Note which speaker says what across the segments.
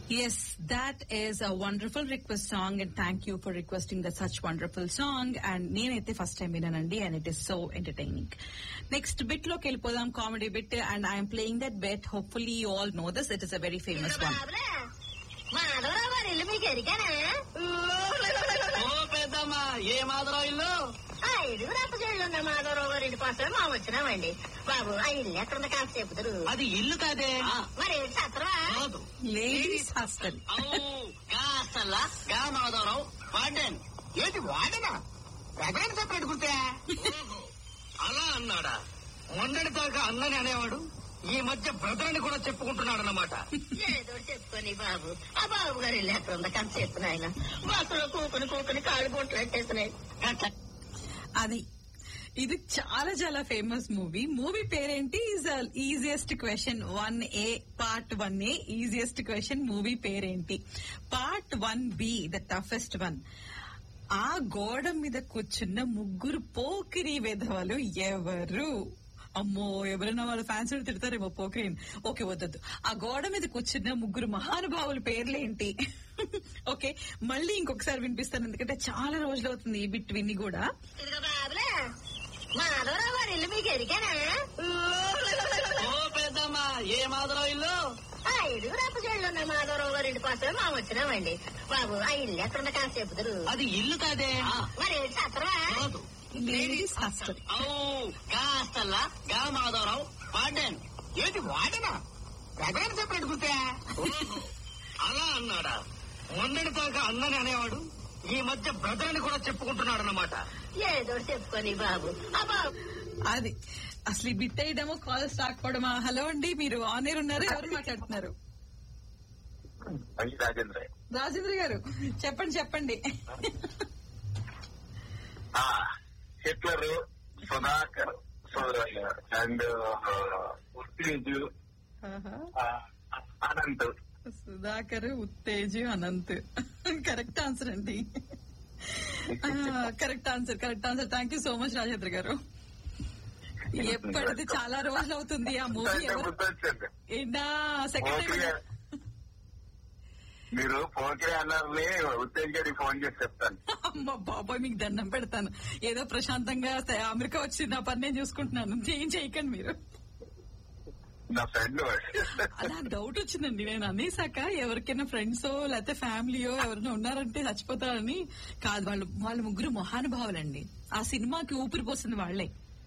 Speaker 1: Yes, that is a wonderful request song and thank you for requesting that such wonderful song and నేనైతే first time విన్నానండి and it is so entertaining. Next bit లోకి వెళ్ళిపోదాం comedy bit and I am playing that bit. Hopefully you all know this. It is a very famous one.
Speaker 2: బాబులే మాధవరావు గారి ఇల్లు మీకు ఎరిగానా
Speaker 3: ఓ పెద్దమ్మా ఏ మాధవరావు ఇల్లు
Speaker 2: ఆ ఇరుగురు అప్పచేళ్ళు ఉన్న మాధవరావు గారి ఇంటి కోసం మా వచ్చినామండి బాబు ఆ ఇల్లు ఎక్కడ కాస్త చెబుతారు
Speaker 3: అది ఇల్లు కాదే
Speaker 2: మరి ఏంటి సత్రవా
Speaker 3: కాదు
Speaker 1: Ladies hostel.
Speaker 3: అవు, గా అసల్లా గా మాధవరావు వాడేన్ ఏంటి వాడనా ప్రధాన సపరేట్ గుర్తే అలా అన్నాడా మొన్నటి దాకా అన్నని అనేవాడు ఈ మధ్య బ్రదర్ అని కూడా చెప్పుకుంటున్నాడు అన్నమాట
Speaker 2: ఏదో చెప్పుకొని బాబు ఆ బాబు గారి ఇల్లు ఎక్కడ ఉందో కాస్త చెప్పిన ఆయన బస్సులో కూకుని కూకుని కాళ్ళు బొట్లు పెట్టేసినాయి
Speaker 1: అది ఇది చాలా చాలా ఫేమస్ మూవీ మూవీ పేరేంటి is easiest question one A part one A easiest question movie పేరేంటి part one B the toughest one ఆ గోడ మీద కూర్చున్న ముగ్గురు పోకిరి విధవలు ఎవరు అమ్మో ఎవరైనా వాళ్ళ ఫ్యాన్స్ తిడతారేమో పోకిరి ఓకే వద్దొద్దు ఆ గోడ మీద కూర్చున్న ముగ్గురు మహానుభావుల పేర్లేంటి ఓకే మళ్ళీ ఇంకొకసారి వినిపిస్తాను ఎందుకంటే చాలా రోజులు అవుతుంది ఈ బిట్ విని కూడా
Speaker 2: ఇదిగో బాబులే మాధవరావు గారి ఇల్లు మీకు ఎరిగానా
Speaker 3: ఓ పెద్దమ్మా ఏ మాధవరావు ఇల్లు
Speaker 2: ఆ ఇరుగురు అప్పచేళ్ళు ఉన్న మాధవరావు గారి ఇంటి కోసం మా వచ్చినామండి బాబు ఆ ఇల్లు ఎక్కడ ఉందో కాస్త చెబుతారు
Speaker 3: అది ఇల్లు కాదే
Speaker 2: మరి ఏంటి సత్రవా
Speaker 3: కాదు
Speaker 1: లేడీస్ హాస్టల్
Speaker 3: అవు గా అసల్లా గా మాధవరావు వాడేన్ ఏంటి వాడనా ప్రధాన సపరేట్ గుర్తే అలా అన్నాడా మొన్నటి దాకా అన్నని అనేవాడు ఈ మధ్య బ్రదర్ అని కూడా చెప్పుకుంటున్నాడు అన్నమాట
Speaker 2: ఏదో చెప్పుకొని బాబు ఆ బాబు
Speaker 1: అది అసలు ఈ బిట్ అయ్యడమో కాల్ రాకపోవడమా హలో అండి మీరు ఆన్ ఎయిర్ ఉన్నారు ఎవరు మాట్లాడుతున్నారు
Speaker 4: అది రాజేంద్ర
Speaker 1: రాజేంద్ర గారు చెప్పండి చెప్పండి
Speaker 4: ఆ, హిట్లర్ సుధాకర్ అండ్ ఉత్తేజ్
Speaker 1: ఆహా.
Speaker 4: ఆ, అనంత్
Speaker 1: సుధాకర్ ఉత్తేజ్ అనంత్ కరెక్ట్ ఆన్సర్ అండి correct answer correct answer thank you so much Rajendra గారు ఎప్పటిది చాలా రోజులు అవుతుంది ఆ మూవీ
Speaker 4: అంటే
Speaker 1: ఎవరు
Speaker 4: గుర్తొచ్చింది
Speaker 1: ఏంటా సెకండ్
Speaker 4: పోకిరి
Speaker 1: టైం
Speaker 4: మీరు పోకిరి అన్నారని ఉత్తేజ్ గారికి ఫోన్ చేసి చెప్తాను
Speaker 1: అమ్మ బాబాయ్ మీకు దండం పెడతాను ఏదో ప్రశాంతంగా అమెరికా వచ్చి నా పని నేను చూసుకుంటున్నాను ఏం చేయకండి మీరు
Speaker 4: నా ఫ్రెండ్
Speaker 1: అలా డౌట్ వచ్చిందండి నేను అనేసాక ఎవరికైనా ఫ్రెండ్స్ లేకపోతే ఫ్యామిలీయో ఎవరైనా ఉన్నారంటే చచ్చిపోతారని కాదు వాళ్ళు వాళ్ళ ముగ్గురు మహానుభావులండి ఆ సినిమాకి ఊపిరి పోసింది వాళ్లే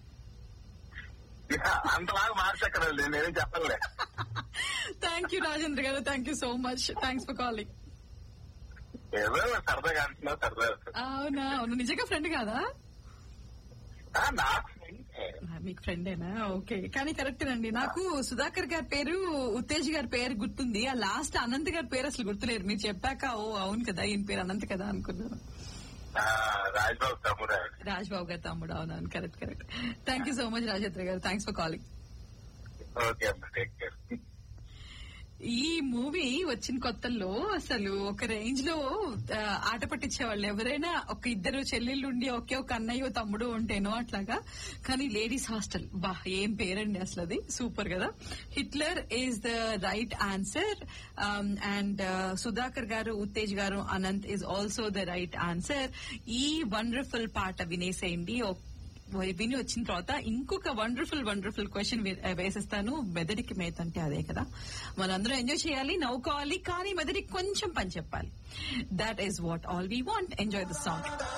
Speaker 4: అంతలాగా మార్చక్కర్లేదు నేనేం చెప్పలే
Speaker 1: థ్యాంక్ యూ రాజేంద్ర గారు thank you so much thanks for calling
Speaker 4: ఏదో సరదాగా అంటున్నా సరదా
Speaker 1: అవునా అవును నిజంగా ఫ్రెండ్ కాదా
Speaker 4: ఆ, నాకు friend.
Speaker 1: ఆ, మీకు ఫ్రెండేనా ఓకే కానీ కరెక్ట్ అండి నాకు సుధాకర్ గారి పేరు ఉత్తేజ్ గారి పేరు గుర్తుంది ఆ లాస్ట్ అనంత్ గారి పేరు అసలు గుర్తులేదు మీరు చెప్పాక ఓ అవును కదా ఈయన పేరు అనంత్ కదా అనుకున్నాను
Speaker 4: ఆ, రాజ్బాబు తమ్ముడు ఆయన.
Speaker 1: రాజ్బాబు గారి తమ్ముడు అవునవును correct correct thank you so much Rajendra గారు థ్యాంక్స్ ఫర్ కాలింగ్
Speaker 4: ఓకే అమ్మ టేక్ కేర్
Speaker 1: ఈ మూవీ వచ్చిన కొత్తల్లో అసలు ఒక రేంజ్ లో ఆ, ఆట పట్టించేవాళ్ళు ఎవరైనా ఒక ఇద్దరు చెల్లెళ్ళు ఉండి ఒకే ఒక అన్నయ్య తమ్ముడు ఉంటేనో అట్లాగా కానీ లేడీస్ హాస్టల్ బా ఏం పేరండి అసలు అది సూపర్ కదా Hitler is the right answer and Sudhakar గారు ఉత్తేజ్ గారు Anant is also the right answer ఈ వండర్ఫుల్ పాట వినేసేయండి ఒక విని వచ్చిన తర్వాత ఇంకొక వండర్ఫుల్ వండర్ఫుల్ క్వశ్చన్ వేసేస్తాను మెదడికి మేత అంటే అదే కదా మనందరూ ఎంజాయ్ చేయాలి నవ్వుకోవాలి కానీ మెదడికి కొంచెం పని చెప్పాలి that is what all we want enjoy the song